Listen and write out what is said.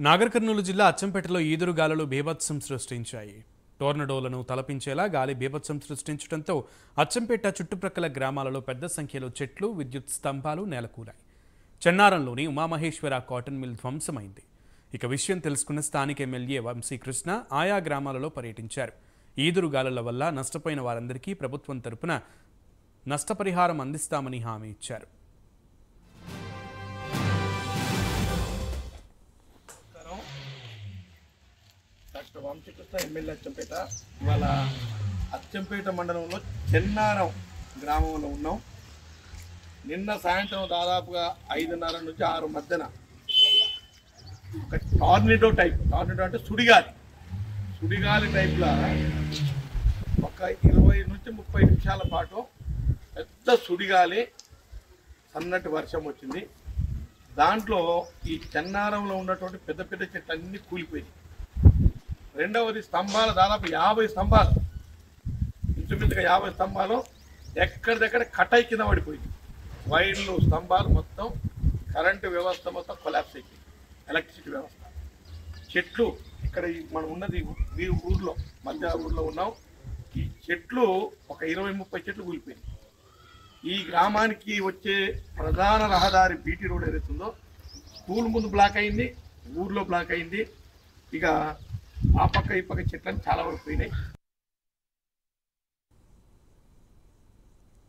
నాగర్ కర్నూలు జిల్లా అచ్చంపేటలో ఈదురు గాలులు బీభత్సం సృష్టించాయి టోర్నడోలను తలపించేలా గాలి బీభత్సం సృష్టించడంతో అచ్చంపేట చుట్టుప్రక్కల గ్రామాలలో పెద్ద సంఖ్యలో చెట్లు విద్యుత్ స్తంభాలు నేలకూలాయి చెన్నారంలోని ఉమామహేశ్వర కాటన్ మిల్ ధ్వంసమైంది ఇక విషయం తెలుసుకున్న స్థానిక ఎమ్మెల్యే వంశీకృష్ణ ఆయా గ్రామాలలో పర్యటించారు ఈదురు గాలుల వల్ల నష్టపోయిన వారందరికీ ప్రభుత్వం తరపున నష్టపరిహారం అందిస్తామని హామీ ఇచ్చారు నమస్కారం డాక్టర్ వంశకృష్ణ ఎమ్మెల్యే అచ్చంపేట ఇవాళ అచ్చంపేట మండలంలో చెన్నారం గ్రామంలో ఉన్నాం నిన్న సాయంత్రం దాదాపుగా ఐదున్నర నుంచి ఆరు మధ్యన ఒక టార్నిడో టైప్ టార్నిడో అంటే సుడిగాలి సుడిగాలి టైప్లో ఒక ఇరవై నుంచి ముప్పై నిమిషాల పాటు పెద్ద సుడిగాలి సన్నటి వర్షం వచ్చింది దాంట్లో ఈ చెన్నారంలో ఉన్నటువంటి పెద్ద పెద్ద చెట్లు అన్ని కూలిపోయినాయి రెండవది స్తంభాలు దాదాపు యాభై స్తంభాలు ఇంచుమించుగా యాభై స్తంభాలు ఎక్కడిదెక్కడ కటాయి కింద పడిపోయింది వైర్లు స్తంభాలు మొత్తం కరెంటు వ్యవస్థ మొత్తం కొలాప్స్ అయిపోయింది ఎలక్ట్రిసిటీ వ్యవస్థ చెట్లు ఇక్కడ ఈ మనం ఉన్నది ఈ ఊర్లో మధ్య ఊర్లో ఉన్నాం ఈ చెట్లు ఒక ఇరవై ముప్పై చెట్లు కూలిపోయినాయి ఈ గ్రామానికి వచ్చే ప్రధాన రహదారి బీటీ రోడ్ ఏదైతుందో స్కూల్ ముందు బ్లాక్ అయింది ఊర్లో బ్లాక్ అయింది ఇక ఆ పక్క ఈ పక్క చెట్లని చాలా వరకు పోయినాయి